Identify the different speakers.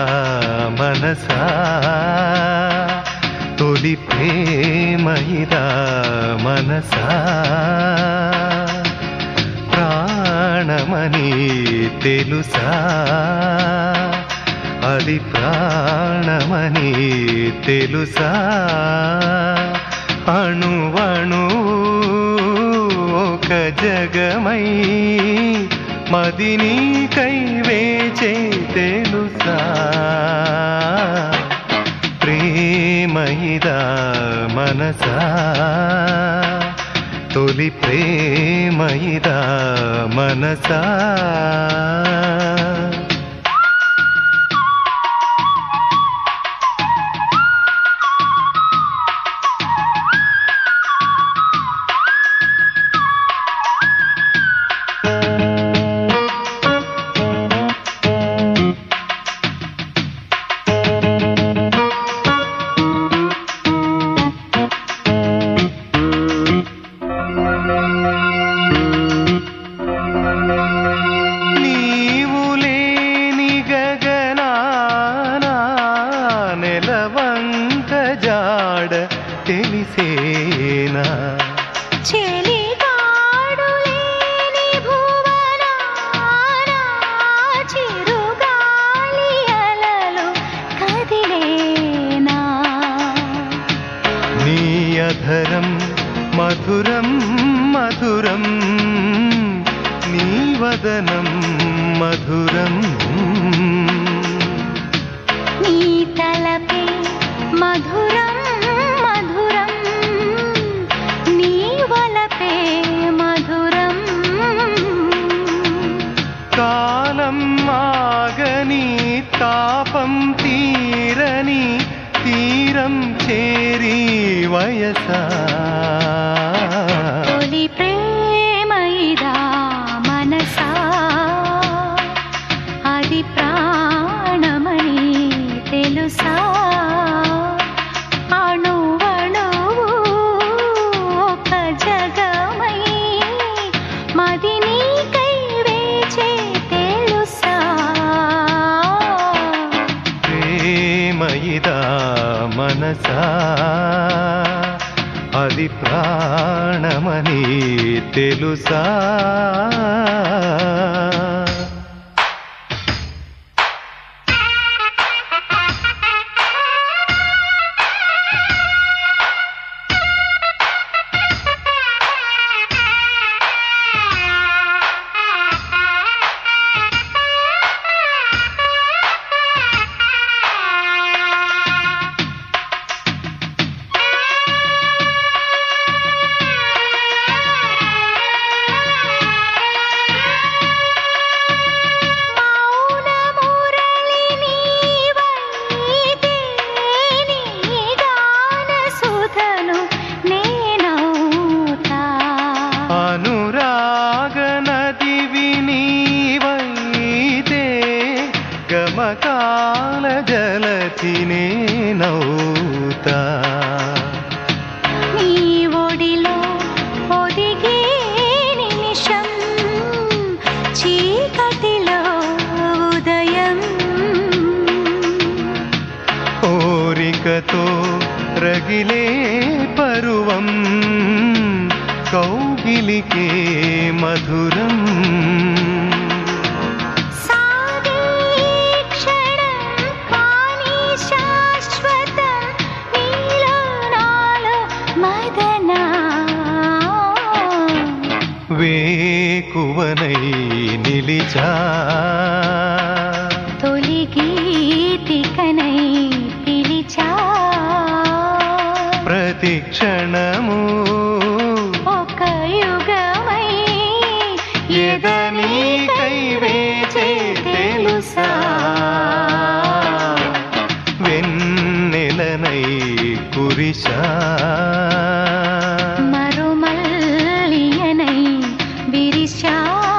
Speaker 1: మనసా తొలి ప్రేమయిదా మనసా ప్రాణమని తెలుసా అది ప్రాణమని తెలుసా అణువణు ఒక జగమై మదిని కైవేచే తెలుసా ప్రేమయిదా మనసా తొలి ప్రేమయిదా మనసా నీవు లేని గగనాన నెలవంక జాడ తెలిసేనా
Speaker 2: చెలిగాడు లేని భువనాన చిరుగాలి అలలు కదిలేనా
Speaker 1: నీ అధరం మధురం మధురం నీ వదనం మధురం
Speaker 2: నీ తలపే మధురం మధురం నీ వలపే మధురం
Speaker 1: కాలం ఆగని తాపం తీరని తీరం చేరి వయసా
Speaker 2: తొలి ప్రేమైదా మనసా అది ప్రాణమని తెలుసా అణువణువు ఒక జగమై మది నీకై వేచే తెలుసా
Speaker 1: ప్రేమయిదా మనసా అది ప్రాణమని తెలుసా
Speaker 2: మౌన మురళి నీవైతే నీ గాన సుధను నేనౌతా
Speaker 1: అనురాగ నదివి నీవైతే గమకాల జలతి నేనౌతా
Speaker 2: నీ ఒడిలో ఒదిగే నిమిషం చీకటిలో ఉదయం
Speaker 1: కోరికతో రగిలే పరువం కౌగిలికే మధురం
Speaker 2: సాగే క్షణం కానీ శాశ్వతం నీలో నాలో మదనా
Speaker 1: వేకువనై నిలిచా
Speaker 2: తొలి గీతికనై పిలిచా
Speaker 1: ప్రతి క్షణము
Speaker 2: ఒక యుగమై
Speaker 1: ఎదని కైవేచే తెలుసా వెన్నెలనై కురిశా
Speaker 2: మరుమల్లియనై విరిశా